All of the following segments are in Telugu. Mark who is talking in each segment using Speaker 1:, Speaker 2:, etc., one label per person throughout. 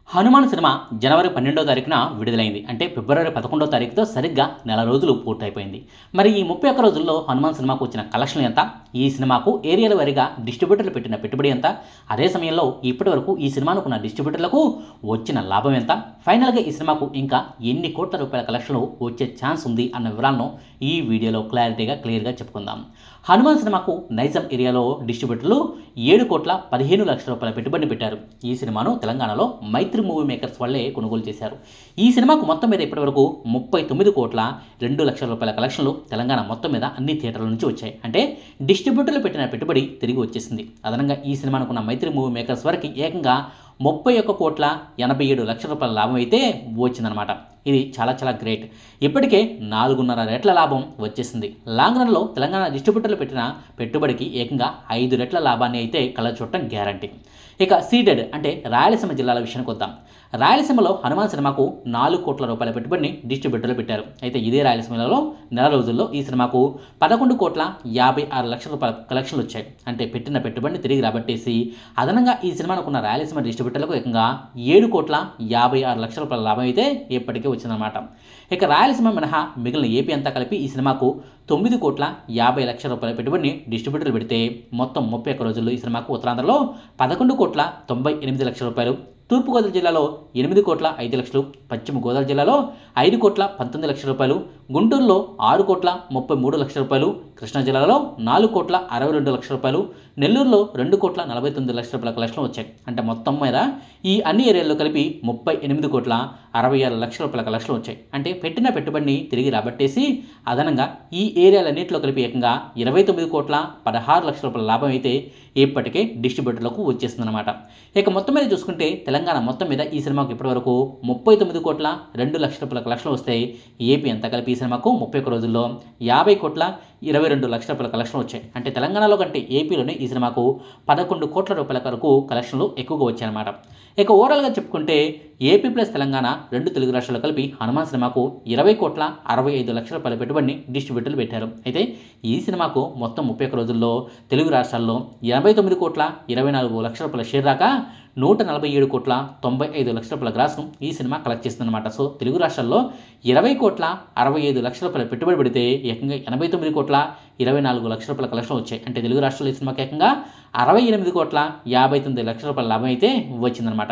Speaker 1: హనుమాన్ సినిమా జనవరి పన్నెండో తారీఖున విడుదలైంది అంటే ఫిబ్రవరి పదకొండో తారీఖుతో సరిగ్గా నెల రోజులు పూర్తయిపోయింది మరి ఈ ముప్పై ఒక్క రోజుల్లో హనుమాన్ సినిమాకు వచ్చిన కలెక్షన్ ఎంత ఈ సినిమాకు ఏరియాల వారీగా డిస్ట్రిబ్యూటర్లు పెట్టిన పెట్టుబడి ఎంత అదే సమయంలో ఇప్పటి వరకు ఈ సినిమాను కొన్న డిస్ట్రిబ్యూటర్లకు వచ్చిన లాభం ఎంత ఫైనల్గా ఈ సినిమాకు ఇంకా ఎన్ని కోట్ల రూపాయల కలెక్షన్లు వచ్చే ఛాన్స్ ఉంది అన్న వివరాలను ఈ వీడియోలో క్లారిటీగా క్లియర్గా చెప్పుకుందాం హనుమాన్ సినిమాకు నైజాం ఏరియాలో డిస్ట్రిబ్యూటర్లు ఏడు కోట్ల పదిహేను లక్షల రూపాయల పెట్టుబడిని పెట్టారు ఈ సినిమాను తెలంగాణలో మైత్రి మూవీ మేకర్స్ వాళ్ళే కొనుగోలు చేశారు ఈ సినిమాకు మొత్తం మీద ఇప్పటివరకు ముప్పై తొమ్మిది కోట్ల రెండు లక్షల రూపాయల కలెక్షన్లు తెలంగాణ మొత్తం మీద అన్ని థియేటర్ల నుంచి వచ్చాయి అంటే డిస్ట్రిబ్యూటర్లు పెట్టిన పెట్టుబడి తిరిగి వచ్చేసింది అదనంగా ఈ సినిమాను కొన్న మైత్రి మూవీ మేకర్స్ వరకు ఏకంగా ముప్పై ఒక్క కోట్ల ఎనభై ఏడు లక్షల రూపాయల లాభం అయితే వచ్చిందనమాట ఇది చాలా చాలా గ్రేట్ ఇప్పటికే నాలుగున్నర రెట్ల లాభం వచ్చేసింది లాంగ్ రన్లో తెలంగాణ డిస్ట్రిబ్యూటర్లు పెట్టిన పెట్టుబడికి ఏకంగా ఐదు రెట్ల లాభాన్ని అయితే కళ్ళ చూడటం గ్యారంటీ ఇక సీడెడ్ అంటే రాయలసీమ జిల్లాల విషయానికి వద్దాం రాయలసీమలో హనుమాన్ సినిమాకు నాలుగు కోట్ల రూపాయల పెట్టుబడిని డిస్ట్రిబ్యూటర్లు పెట్టారు అయితే ఇదే రాయలసీమలో నెల రోజుల్లో ఈ సినిమాకు పదకొండు కోట్ల యాభై ఆరు లక్షల రూపాయల కలెక్షన్లు వచ్చాయి అంటే పెట్టిన పెట్టుబడిని తిరిగి రాబట్టేసి అదనంగా ఈ సినిమాను కొన్న రాయలసీమ డిస్ట్రిబ్యూటర్లకు ఏకంగా ఏడు కోట్ల యాభై ఆరు లక్షల రూపాయల లాభం అయితే ఇప్పటికే వచ్చిందన్నమాట ఇక రాయలసీమ మినహా మిగిలిన ఏపీ అంతా కలిపి ఈ సినిమాకు తొమ్మిది కోట్ల యాభై లక్షల రూపాయల పెట్టుబడిని డిస్ట్రిబ్యూటర్లు పెడితే మొత్తం ముప్పై ఒక్క రోజుల్లో ఈ సినిమాకు ఉత్తరాంధ్రలో పదకొండు కోట్ల తొంభై ఎనిమిది లక్షల రూపాయలు తూర్పుగోదావరి జిల్లాలో ఎనిమిది కోట్ల ఐదు లక్షలు పశ్చిమ గోదావరి జిల్లాలో ఐదు కోట్ల పంతొమ్మిది లక్షల రూపాయలు గుంటూరులో ఆరు కోట్ల ముప్పై మూడు లక్షల రూపాయలు కృష్ణా జిల్లాలో నాలుగు కోట్ల అరవై రెండు లక్షల రూపాయలు నెల్లూరులో రెండు కోట్ల నలభై తొమ్మిది లక్షల రూపాయల కలెక్షన్లు వచ్చాయి అంటే మొత్తం మీద ఈ అన్ని ఏరియాల్లో కలిపి ముప్పై ఎనిమిది కోట్ల అరవై ఆరు లక్షల రూపాయల కలెక్షన్లు వచ్చాయి అంటే పెట్టిన పెట్టుబడిని తిరిగి రాబట్టేసి అదనంగా ఈ ఏరియాలన్నింటిలో కలిపి ఏకంగా ఇరవై తొమ్మిది కోట్ల పదహారు లక్షల రూపాయల లాభం అయితే ఇప్పటికే డిస్ట్రిబ్యూటర్లకు వచ్చేస్తుందన్నమాట ఇక మొత్తం మీద చూసుకుంటే తెలంగాణ మొత్తం మీద ఈ సినిమాకు ఇప్పటివరకు ముప్పై తొమ్మిది కోట్ల రెండు లక్షల రూపాయల కలెక్షన్లు వస్తాయి ఏపీ అంతా కలిపి ఈ సినిమాకు ముప్పై ఒక్క రోజుల్లో యాభై కోట్ల ఇరవై రెండు లక్షల రూపాయల కలెక్షన్లు వచ్చాయి అంటే తెలంగాణలో కంటే ఏపీలోనే ఈ సినిమాకు పదకొండు కోట్ల రూపాయల వరకు కలెక్షన్లు ఎక్కువగా వచ్చాయన్నమాట ఇక ఓవరాల్గా చెప్పుకుంటే ఏపీ ప్లస్ తెలంగాణ రెండు తెలుగు రాష్ట్రాలు కలిపి హనుమాన్ సినిమాకు ఇరవై కోట్ల అరవై ఐదు లక్షల రూపాయల పెట్టుబడిని డిస్ట్రిబ్యూటర్లు పెట్టారు అయితే ఈ సినిమాకు మొత్తం ముప్పై ఒక్క రోజుల్లో తెలుగు రాష్ట్రాల్లో ఎనభై తొమ్మిది కోట్ల ఇరవై నాలుగు లక్షల రూపాయల షేర్ రాక నూట నలభై ఏడు కోట్ల తొంభై ఐదు లక్షల రూపాయల గ్రాస్ను ఈ సినిమా కలెక్ట్ చేస్తుందన్నమాట సో తెలుగు రాష్ట్రాల్లో ఇరవై కోట్ల అరవై ఐదు లక్షల రూపాయల పెట్టుబడి పెడితే ఏకంగా ఎనభై తొమ్మిది కోట్ల ఇరవై నాలుగు లక్షల రూపాయల కలెక్షన్ వచ్చాయి అంటే తెలుగు రాష్ట్రాల్లో ఈ సినిమాకి ఏకంగా అరవై ఎనిమిది కోట్ల యాభై తొమ్మిది లక్షల రూపాయల లాభం అయితే వచ్చిందనమాట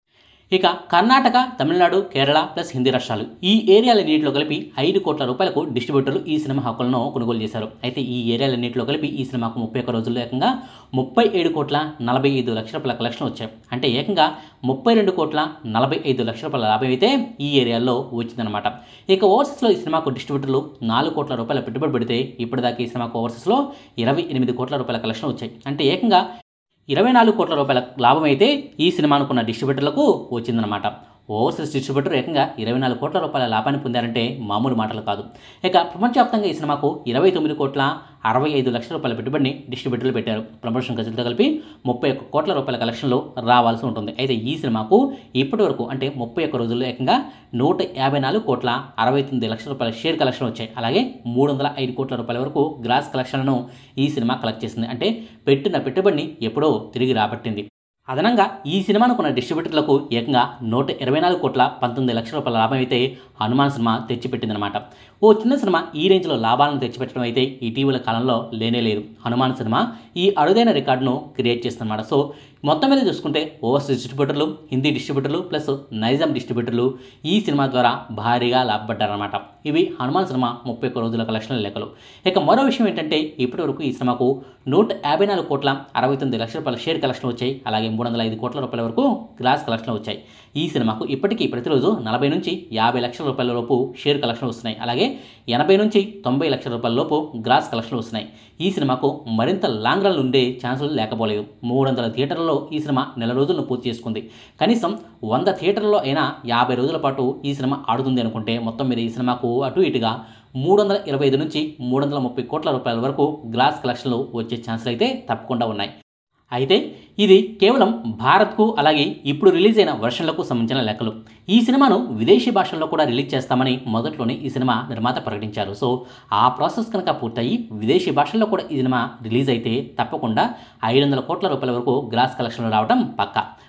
Speaker 1: ఇక కర్ణాటక తమిళనాడు కేరళ ప్లస్ హిందీ రాష్ట్రాలు ఈ ఏరియాలన్నింటిలో కలిపి ఐదు కోట్ల రూపాయలకు డిస్ట్రిబ్యూటర్లు ఈ సినిమా హక్కులను కొనుగోలు చేశారు అయితే ఈ ఏరియాలన్నింటిలో కలిపి ఈ సినిమాకు ముప్పై ఒక్క రోజుల్లో ఏకంగా ముప్పై ఏడు కోట్ల నలభై ఐదు లక్షల రూపాయల కలెక్షన్ వచ్చాయి అంటే ఏకంగా ముప్పై రెండు కోట్ల నలభై ఐదు లక్షల రూపాయల లాభం అయితే ఈ ఏరియాలో వచ్చిందనమాట ఇక ఓవర్సీస్లో ఈ సినిమాకు డిస్ట్రిబ్యూటర్లు నాలుగు కోట్ల రూపాయల పెట్టుబడి పెడితే ఇప్పటిదాకా ఈ సినిమాకు ఓవర్సీస్లో ఇరవై ఎనిమిది కోట్ల రూపాయల కలెక్షన్ వచ్చాయి అంటే ఏకంగా ఇరవై నాలుగు కోట్ల రూపాయల లాభం అయితే ఈ సినిమాను కొన్న డిస్ట్రిబ్యూటర్లకు వచ్చిందనమాట ఓవర్సీస్ డిస్ట్రిబ్యూటర్ ఏకంగా ఇరవై నాలుగు కోట్ల రూపాయల లాభాన్ని పొందారంటే మామూలు మాటలు కాదు ఇక ప్రపంచవ్యాప్తంగా ఈ సినిమాకు ఇరవై తొమ్మిది కోట్ల అరవై ఐదు లక్షల రూపాయల పెట్టుబడిని డిస్ట్రిబ్యూటర్లు పెట్టారు ప్రమోషన్ ఖర్చులతో కలిపి ముప్పై ఒక్క కోట్ల రూపాయల కలెక్షన్లు రావాల్సి ఉంటుంది అయితే ఈ సినిమాకు ఇప్పటి వరకు అంటే ముప్పై ఒక్క రోజుల్లో ఏకంగా నూట యాభై నాలుగు కోట్ల అరవై తొమ్మిది లక్షల రూపాయల షేర్ కలెక్షన్ వచ్చాయి అలాగే మూడు వందల ఐదు కోట్ల రూపాయల వరకు గ్రాస్ కలెక్షన్లను ఈ సినిమా కలెక్ట్ చేసింది అంటే పెట్టిన పెట్టుబడిని ఎప్పుడో తిరిగి రాబట్టింది అదనంగా ఈ సినిమాను కొన్న డిస్ట్రిబ్యూటర్లకు ఏకంగా నూట ఇరవై నాలుగు కోట్ల పంతొమ్మిది లక్షల రూపాయల లాభం అయితే హనుమాన్ సినిమా తెచ్చిపెట్టిందనమాట ఓ చిన్న సినిమా ఈ రేంజ్లో లాభాలను తెచ్చిపెట్టడం అయితే ఇటీవల కాలంలో లేనే లేదు హనుమాన్ సినిమా ఈ అరుదైన రికార్డును క్రియేట్ చేస్తుందన్నమాట సో మొత్తం మీద చూసుకుంటే ఓవర్సీస్ డిస్ట్రిబ్యూటర్లు హిందీ డిస్ట్రిబ్యూటర్లు ప్లస్ నైజాం డిస్ట్రిబ్యూటర్లు ఈ సినిమా ద్వారా భారీగా లాభపడ్డారన్నమాట ఇవి హనుమాన్ సినిమా ముప్పై ఒక్క రోజుల కలెక్షన్ల లెక్కలు ఇక మరో విషయం ఏంటంటే ఇప్పటివరకు ఈ సినిమాకు నూట యాభై నాలుగు కోట్ల అరవై తొమ్మిది లక్షల రూపాయల షేర్ కలెక్షన్ వచ్చాయి అలాగే మూడు వందల ఐదు కోట్ల రూపాయల వరకు గ్లాస్ కలెక్షన్ వచ్చాయి ఈ సినిమాకు ఇప్పటికీ ప్రతిరోజు నలభై నుంచి యాభై లక్షల రూపాయల లోపు షేర్ కలెక్షన్ వస్తున్నాయి అలాగే ఎనభై నుంచి తొంభై లక్షల రూపాయల లోపు గ్రాస్ కలెక్షన్ వస్తున్నాయి ఈ సినిమాకు మరింత లాంగ్ రన్ ఉండే ఛాన్సులు లేకపోలేదు మూడు వందల థియేటర్లలో ఈ సినిమా నెల రోజులను పూర్తి చేసుకుంది కనీసం వంద థియేటర్లలో అయినా యాభై రోజుల పాటు ఈ సినిమా ఆడుతుంది అనుకుంటే మొత్తం మీద ఈ సినిమాకు అటు ఇటుగా మూడు వందల ఇరవై ఐదు నుంచి మూడు వందల ముప్పై కోట్ల రూపాయల వరకు గ్లాస్ కలెక్షన్లు వచ్చే ఛాన్సులు అయితే తప్పకుండా ఉన్నాయి అయితే ఇది కేవలం భారత్కు అలాగే ఇప్పుడు రిలీజ్ అయిన వర్షన్లకు సంబంధించిన లెక్కలు ఈ సినిమాను విదేశీ భాషల్లో కూడా రిలీజ్ చేస్తామని మొదట్లోనే ఈ సినిమా నిర్మాత ప్రకటించారు సో ఆ ప్రాసెస్ కనుక పూర్తయి విదేశీ భాషల్లో కూడా ఈ సినిమా రిలీజ్ అయితే తప్పకుండా ఐదు వందల కోట్ల రూపాయల వరకు గ్రాస్ కలెక్షన్లు రావడం పక్కా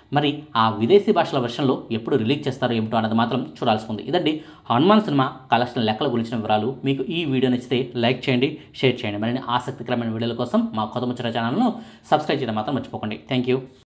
Speaker 1: మరి ఆ విదేశీ భాషల వెర్షన్లో ఎప్పుడు రిలీజ్ చేస్తారో ఏమిటో అన్నది మాత్రం చూడాల్సి ఉంది ఇదండి హనుమాన్ సినిమా కలెక్షన్ లెక్కల గురించిన వివరాలు మీకు ఈ వీడియో నచ్చితే లైక్ చేయండి షేర్ చేయండి మరిన్ని ఆసక్తికరమైన వీడియోల కోసం మా కొత్త ముచ్చట ఛానల్ను సబ్స్క్రైబ్ చేయడం మాత్రం మర్చిపోకండి థ్యాంక్ యూ